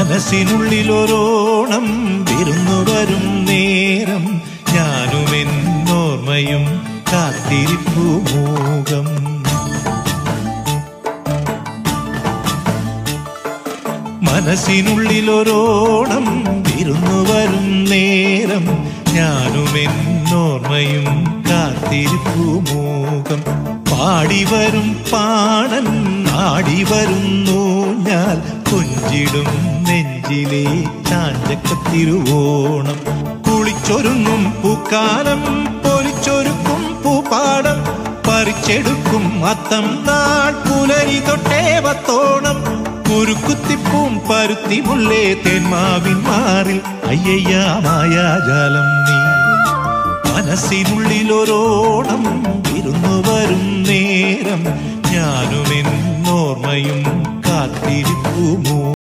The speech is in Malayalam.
മനസ്സിനുള്ളിലൊരോണം വിരുന്നു വരും നേരം ഞാനും എന്നോർമ്മയും കാത്തിരിപ്പു മൂകം മനസ്സിനുള്ളിലൊരോണം വിരുന്നു വരും നേരം ഞാനും എന്നോർമ്മയും കാത്തിരിപ്പു മൂകം പാടി വരും പാണൻ ആടി വരുന്നു ഞാൻ കൊഞ്ചിടും നെഞ്ചിലെ ചാഞ്ചക്കത്തിരുവോണം കുളിച്ചൊരുങ്ങും പൂക്കാലം പൊലിച്ചൊരുക്കും പൂപ്പാടം പറിച്ചെടുക്കും അത്തം നാൾ പുലരി തൊട്ടേവത്തോണം കുരുക്കുത്തിപ്പൂം പരുത്തി മുള്ളേ തേന്മാവിൻ മാറിൽ അയ്യയ്യ മായാജാലം നീ മനസ്സിനുള്ളിലൊരോണം വിരുന്നു വരും നേരം ഞാനും എന്നോർമ്മയും കാത്തിരിപ്പുമോ